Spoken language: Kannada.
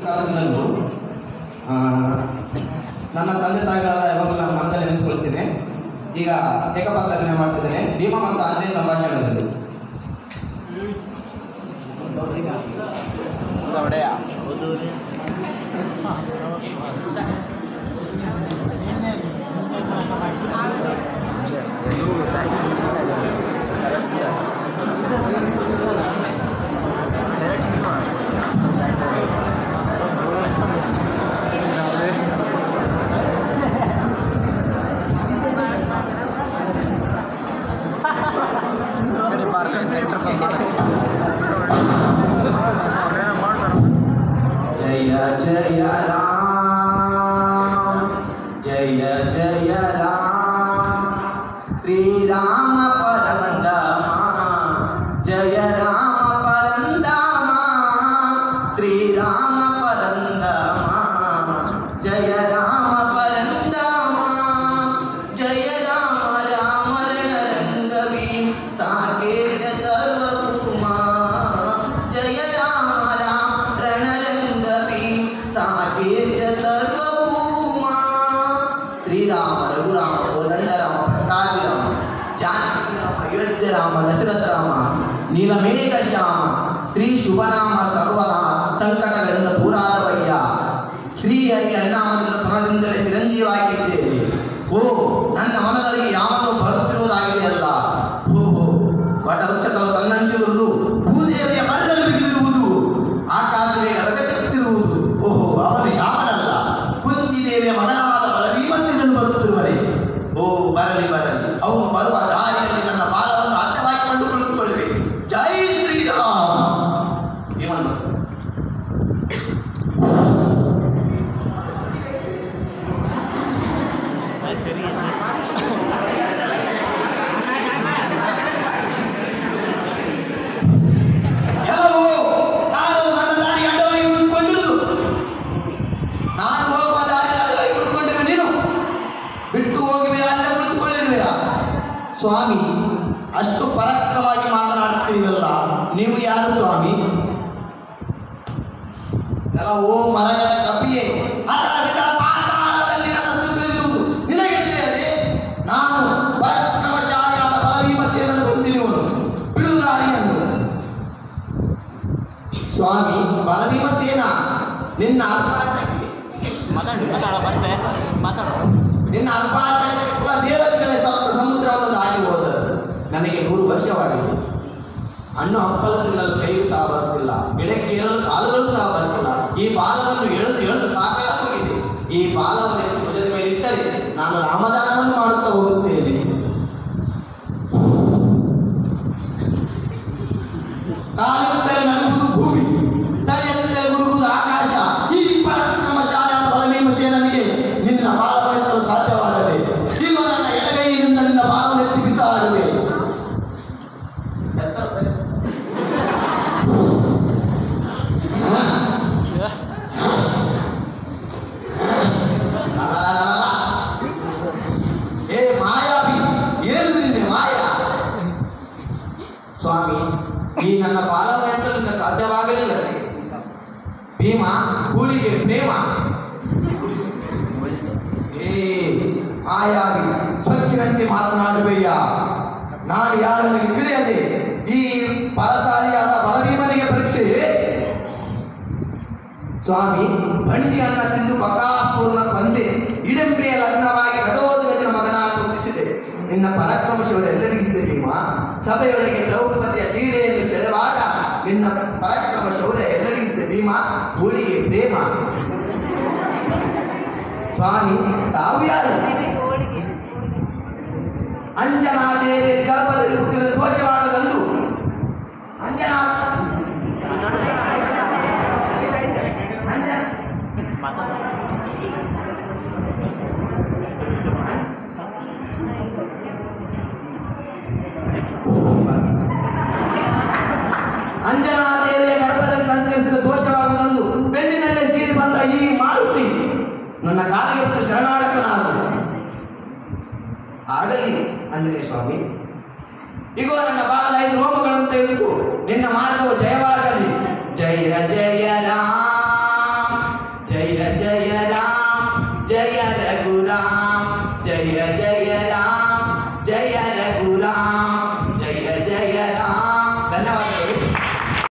ಕಾಲದಿಂದಲೂ ಆ, ನನ್ನ ತಂದೆ ತಾಯಿಗಳಾದ ಯಾವಾಗಲೂ ನಾನು ಮನದಲ್ಲಿ ನೆನೆಸ್ಕೊಳ್ತೇನೆ ಈಗ ಏಕಪಾತ್ರ ಅಭಿನಯ ಮಾಡ್ತಿದ್ದೇನೆ ಭೀಮಾ ಮತ್ತು ಆಂಜನೇಯ ಸಂಭಾಷಣೆಯಲ್ಲಿ ಜಯ ಜಯ ರಾಮ ಜಯ ಜಯ ರಾಮ ಶ್ರೀರಾಮ ಪರಂದಮ ಜಯ ರಾಮ ಪರಂದಮ ಶ್ರೀರಾಮ ಪರಂದಮ ಜಯ ರಾಮ ಪರಂದಮ ಜಯ ರಾಮ ರಾಮ ರಣರಂಗವಿ ಸಾಕೇತ ಸರ್ವಭೂಮ ಜಯ ರಾಮ ರಾಮ ರಣರಂಗವಿ ಸಾಕೇತ ಸರ್ವಭೂಮ ಶ್ರೀರಾಮ ರಘುರಾಮ ಕೋದಂಡರಾಮ ಪಟ್ಟಾಭಿರಾಮ ಜಾನಕಿ ರಾಮ ಅಯೋಧ್ಯ ರಾಮ ದಶರಥ ರಾಮ ನೀಲಮೇಘ ಶ್ಯಾಮ ಶ್ರೀ ಶುಭನಾಮ ಸರ್ವನ ಸಂಕಟಗಳಿಂದ ದೂರಾದವಯ್ಯ ಶ್ರೀ ಹರಿ ಹರಿನಾಮದಿಂದ ಸ್ವರದಿಂದಲೇ ಚಿರಂಜೀವಾಗಿದ್ದೇನೆ ಓ ನನ್ನ ಮನಗಳಿಗೆ ಯಾವನೋ ಬರುತ್ತಿರುವುದಾಗಿದೆಯಲ್ಲ ಓಹೋ ವಟವೃಕ್ಷಗಳು ತನ್ನಣಿಸಿರುವುದು ಭೂದೇವಿಯ ಮರದಲ್ಲಿ ಬಿಗಿದಿರುವುದು ಆಕಾಶವೇ ಗಲಗಟ್ಟುತ್ತಿರುವುದು ಓಹೋ ಅವನು ಯಾವನಲ್ಲ ಕುಂತಿದೇವಿಯ ಮಗನಾದ ಬಲಭೀಮಸೇನನು ಬರುತ್ತಿರುವರೆ ಓ ಬರಲಿ ಬರಲಿ ಅವನು ಬರುವ ದಾರಿಯಲ್ಲಿ ನನ್ನ ಬಾಲವನ್ನು ಅಡ್ಡವಾಗಿ ಕಂಡು ಕುಳಿತುಕೊಳ್ಳುವೆ ಜೈ ಶ್ರೀರಾಮ್ ಭೀಮನ್ ಬಂದ. ಎಲ್ಲವೂ ನಾನು ನನ್ನ ದಾರಿ ಅಡ್ಡವಾಗಿ ಕುಳಿತುಕೊಂಡಿರುವುದು ನಾನು ಹೋಗುವ ದಾರಿ ಅಡ್ಡವಾಗಿ ಕುಳಿತುಕೊಂಡಿರುವೆ ನೀನು ಬಿಟ್ಟು ಹೋಗುವೆಯಾ ಅಲ್ಲೇ ಕುಳಿತುಕೊಳ್ಳಿರುವೆಯಾ ಸ್ವಾಮಿ ಅಷ್ಟು ಪರಾಕ್ರಮವಾಗಿ ಮಾತನಾಡುತ್ತೀವಲ್ಲ ನೀವು ಯಾರು ಸ್ವಾಮಿ ಎಲ್ಲ ಓ ಮರಗಡ ಕಪಿಯೇ ಅತಳ ವಿತಳ ಪಾತಾಳದಲ್ಲಿ ನನ್ನ ಹೆಸರು ತಿಳಿದಿರುವುದು ನಿನಗೆ ತಿಳಿಯದೆ ನಾನು ಪರಾಕ್ರಮಶಾಲಿಯಾದ ಬಲಭೀಮಸೇನನ್ನು ಬಂದಿರುವನು ಬಿಡುವುದಾರಿಯನ್ನು ಸ್ವಾಮಿ ಬಲಭೀಮಸೇನ ನಿನ್ನ ಅರ್ಪಾಟಕ್ಕೆ ಮಾತಾಡು ಮಾತಾಡ ಬರ್ತೆ ಮಾತಾಡು ನಿನ್ನ ಅರ್ಪಾಟಕ್ಕೆ ಕುಲ ದೇವತೆಗಳೇ ಸಪ್ತ ಸಮುದ್ರವನ್ನು ದಾಟಿ ಹೋದರು ನನಗೆ ನೂರು ವರ್ಷವಾಗಿದೆ ಹಣ್ಣು ಹಪ್ಪಲು ತಿನ್ನಲು ಕೈಗೂ ಸಹ ಬರ್ತಿಲ್ಲ ಗಿಡಕ್ಕೆ ಏರಲು ಕಾಲುಗಳು ಸಹ ಬರ್ತಿಲ್ಲ ಈ ಬಾಲವನ್ನು ಎಳೆದು ಎಳೆದು ಸಾಕಾಗೋಗಿದೆ ಈ ಬಾಲವನ್ನು ಎತ್ತಿ ಭುಜದ ಮೇಲೆ ಇಟ್ಟರೆ ನಾನು ರಾಮದಾನವನ್ನು ಮಾಡುತ್ತಾ ಹೋಗುತ್ತೇನೆ ಕಾಲಿಟ್ಟರೆ ನಡುಗುವುದು ಭೂಮಿ ತಲೆಯೆತ್ತರೆ ಹುಡುಗುವುದು ಆಕಾಶ ಈ ಪರಾಕ್ರಮಶಾಲಿಯಾದ ಬಲಭೀಮಸೇನನಿಗೆ ನಿನ್ನ ಬಾಲವನ್ನೆತ್ತಲು ಸಾಧ್ಯವಾಗದೆ ಈಗ ನನ್ನ ಎಡಗೈಯಿಂದ ನಿನ್ನ ಬಾಲವನ್ನೆತ್ತಿ ಬಿಸಾಡುವೆ ಎತ್ತರ ಪ್ರಯತ್ನಿಸು. ಲಲಲಲಲ. ಏ ಮಾಯಾವಿ ಏನು ನಿನ್ನೆ ಮಾಯ ಸ್ವಾಮಿ ಈ ನನ್ನ ಬಾಲವನ್ನೆಂತಲು ನಿನ್ನ ಸಾಧ್ಯವಾಗಲಿಲ್ಲ ಭೀಮ ಹೂಳಿಗೆ ಪ್ರೇಮ ಏ ಮಾಯಾವಿ ಸೊಕ್ಕಿನಂತೆ ಮಾತನಾಡುವೆಯ್ಯ ನಾನು ಯಾರು ನನಗೆ ತಿಳಿಯದೆ ಈ ಬಲಶಾಲಿಯಾದ ಬಲಭೀಮನಿಗೆ ಪರೀಕ್ಷೆ ಸ್ವಾಮಿ ಬಂಡಿ ಅನ್ನ ತಿಂದು ಬಕಾಸೂರ್ನ ಕೊಂದೆ ಇಡಂಬೆಯ ಲಗ್ನವಾಗಿ ಘಟೋದ್ಗಜನ ಮಗನಾಗಿ ಹುಟ್ಟಿಸಿದೆ ನಿನ್ನ ಪರಾಕ್ರಮ ಶೌರ್ಯ ಎಲ್ಲರಿಗಿಸಿದೆ ಭೀಮ ಸಭೆಯೊಳಗೆ ದ್ರೌಪದಿಯ ಸೀರೆಯನ್ನು ಸೆಳೆವಾಗ ನಿನ್ನ ಪರಾಕ್ರಮ ಶೌರ್ಯ ಎಲ್ಲರಿಗಿಸಿದೆ ಭೀಮ ಹೂಳಿಗೆ ಪ್ರೇಮ ಸ್ವಾಮಿ ತಾವು ಯಾರು ಅಂಜನಾ ದೇವಿಯ ಗರ್ಭದಲ್ಲಿ ಹುಟ್ಟಿದ ದೋಷವಾಗದಂದು ಅಂಜನಾ ಅಂಜನಾ ಅಂಜನಾ ದೇವಿಯ ಗರ್ಭದಲ್ಲಿ ಸಂಚರಿಸಿದ ದೋಷವಾಗುವುದೊಂದು ಬೆನ್ನಿನಲ್ಲೇ ಸೀರಿ ಬಂದ ಈ ಮಾರುತಿ ನನ್ನ ಕಾಲಿಗೆ ಬಿಟ್ಟು ಶರಣಾಗತನಾದ ಆಗಲಿ ಆಂಜನೇಯ ಸ್ವಾಮಿ ಇಗೋ ನನ್ನ ಬಾಲದ ಐದು ರೋಮಗಳನ್ನು ತೆಗೆದುಕೋ ನಿನ್ನ ಮಾರ್ಗವು ಜಯವಾಗಲಿ ಜಯ ಜಯ ರಾಮ ಜಯ ರಘುರಾಮ್ ಜಯ ಜಯ ರಾಮ್ ಜಯ ರಘುರಾಮ್